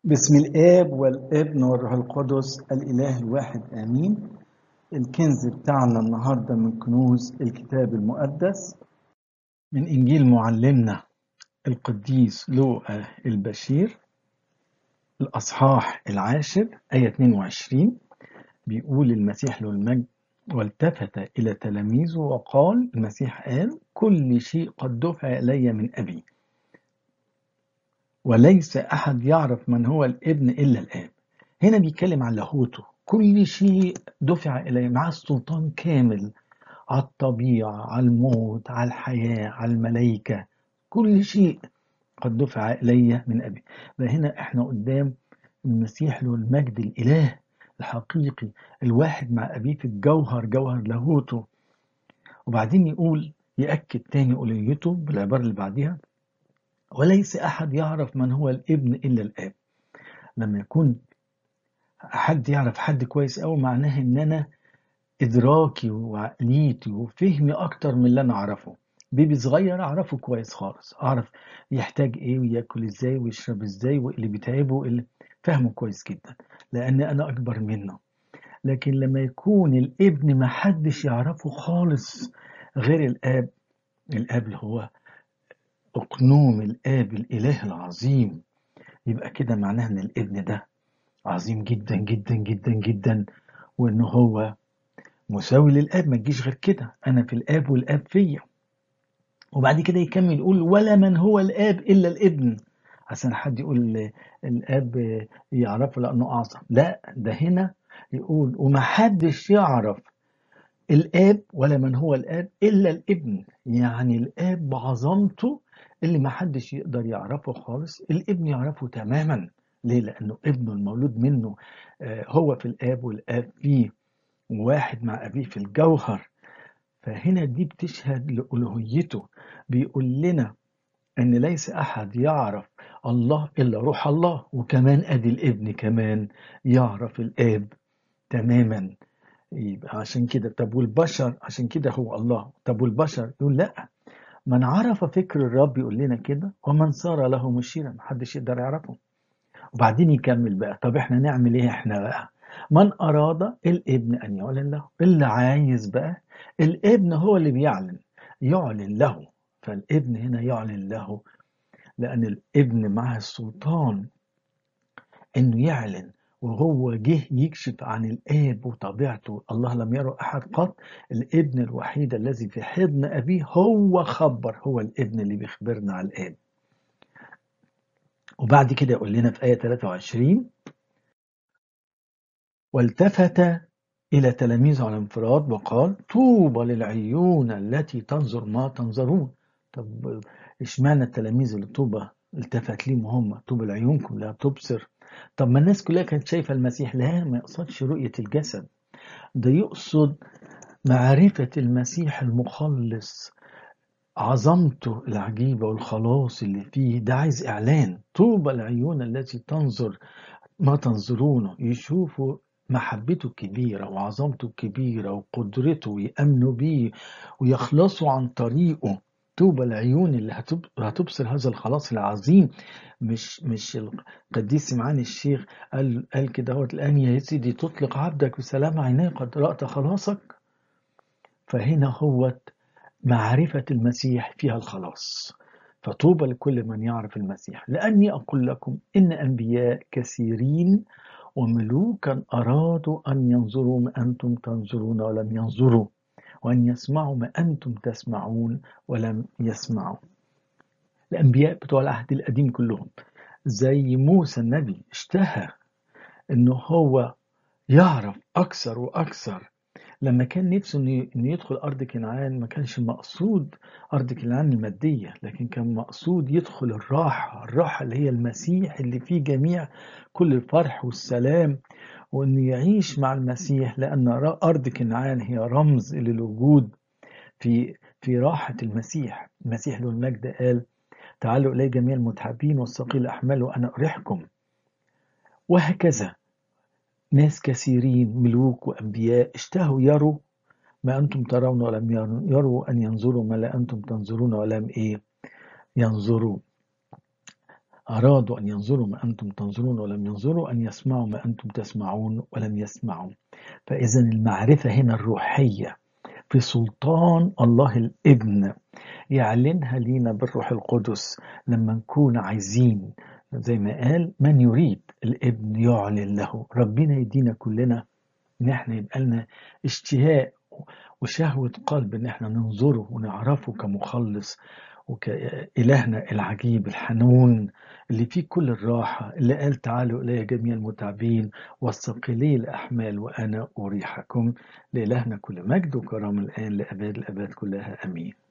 بسم الآب والابن والروح القدس الإله الواحد آمين الكنز بتاعنا النهاردة من كنوز الكتاب المقدس من إنجيل معلمنا القديس لوقا البشير الأصحاح العاشر آية 22 بيقول المسيح له المجد والتفت إلى تلاميذه وقال المسيح قال كل شيء قد دفع إلي من أبي وليس أحد يعرف من هو الابن إلا الآب هنا بيتكلم عن لاهوته كل شيء دفع إليه مع السلطان كامل على الطبيعة على الموت على الحياة على الملائكة كل شيء قد دفع إلي من أبي فهنا إحنا قدام المسيح له المجد الإله الحقيقي الواحد مع أبيه في الجوهر جوهر لاهوته وبعدين يقول يأكد تاني ألوهيته بالعبارة اللي بعديها وليس أحد يعرف من هو الابن إلا الآب لما يكون حد يعرف حد كويس أوي معناه إن أنا إدراكي وعقليتي وفهمي أكتر من اللي أنا أعرفه بيبي صغير أعرفه كويس خالص أعرف يحتاج إيه وياكل إزاي ويشرب إزاي واللي بيتعبه اللي فهمه كويس جدا لأن أنا أكبر منه لكن لما يكون الابن محدش يعرفه خالص غير الآب الآب اللي هو أقنوم الآب الإله العظيم يبقى كده معناه إن الابن ده عظيم جدا جدا جدا جدا وإن هو مساوي للآب ما تجيش غير كده أنا في الآب والآب فيا وبعد كده يكمل يقول ولا من هو الآب إلا الابن عشان حد يقول الآب يعرفه لأنه أعظم لا ده هنا يقول ومحدش يعرف الآب ولا من هو الآب إلا الابن يعني الآب بعظمته اللي ما حدش يقدر يعرفه خالص الابن يعرفه تماما ليه لأنه ابنه المولود منه هو في الآب والآب فيه واحد مع أبيه في الجوهر فهنا دي بتشهد لألوهيته بيقول لنا أن ليس أحد يعرف الله إلا روح الله وكمان أدي الابن كمان يعرف الآب تماما يبقى عشان كده طب والبشر عشان كده هو الله طب والبشر يقول لا من عرف فكر الرب يقول لنا كده ومن صار له مشيرا محدش يقدر يعرفه وبعدين يكمل بقى طب احنا نعمل ايه احنا بقى من اراد الابن ان يعلن له اللي عايز بقى الابن هو اللي بيعلن يعلن له فالابن هنا يعلن له لان الابن معه السلطان انه يعلن وهو جه يكشف عن الآب وطبيعته الله لم يره أحد قط الابن الوحيد الذي في حضن أبيه هو خبر هو الابن اللي بيخبرنا عن الآب وبعد كده يقول لنا في آية 23 والتفت إلى تلاميذه على انفراد وقال طوبى للعيون التي تنظر ما تنظرون طب اشمعنى التلاميذ اللي طوبى التفت ليهم هم طوبى العيون كلها تبصر طب ما الناس كلها كانت شايفة المسيح لا ما يقصدش رؤية الجسد ده يقصد معرفة المسيح المخلص عظمته العجيبة والخلاص اللي فيه ده عايز إعلان طوبى العيون التي تنظر ما تنظرونه يشوفوا محبته الكبيرة وعظمته الكبيرة وقدرته ويأمنوا بيه ويخلصوا عن طريقه طوبى العيون اللي هتبصر هذا الخلاص العظيم مش مش القديس سمعان الشيخ قال قال كده هو الان يا سيدي تطلق عبدك بسلام عينيه قد رأت خلاصك فهنا هو معرفة المسيح فيها الخلاص فطوبى لكل من يعرف المسيح لأني أقول لكم إن أنبياء كثيرين وملوكا أرادوا أن ينظروا ما أنتم تنظرون ولم ينظروا وأن يسمعوا ما أنتم تسمعون ولم يسمعوا الأنبياء بتوع العهد القديم كلهم زي موسى النبي اشتهى إنه هو يعرف أكثر وأكثر لما كان نفسه إنه يدخل أرض كنعان ما كانش مقصود أرض كنعان المادية لكن كان مقصود يدخل الراحة الراحة اللي هي المسيح اللي فيه جميع كل الفرح والسلام وإنه يعيش مع المسيح لأن أرض كنعان هي رمز للوجود في في راحة المسيح المسيح له المجد قال تعالوا إلي جميع المتعبين والثقيل الأحمال وأنا أريحكم وهكذا ناس كثيرين ملوك وأنبياء اشتهوا يروا ما أنتم ترون ولم يروا أن ينظروا ما لا أنتم تنظرون ولم إيه ينظروا أرادوا أن ينظروا ما أنتم تنظرون ولم ينظروا أن يسمعوا ما أنتم تسمعون ولم يسمعوا فإذا المعرفة هنا الروحية في سلطان الله الابن يعلنها لينا بالروح القدس لما نكون عايزين زي ما قال من يريد الابن يعلن له ربنا يدينا كلنا ان احنا يبقى لنا اشتهاء وشهوة قلب ان احنا ننظره ونعرفه كمخلص وكإلهنا العجيب الحنون اللي فيه كل الراحة اللي قال تعالوا إلي جميع المتعبين والثقلي الأحمال وأنا أريحكم لإلهنا كل مجد وكرامة الآن لأباد الأباد كلها أمين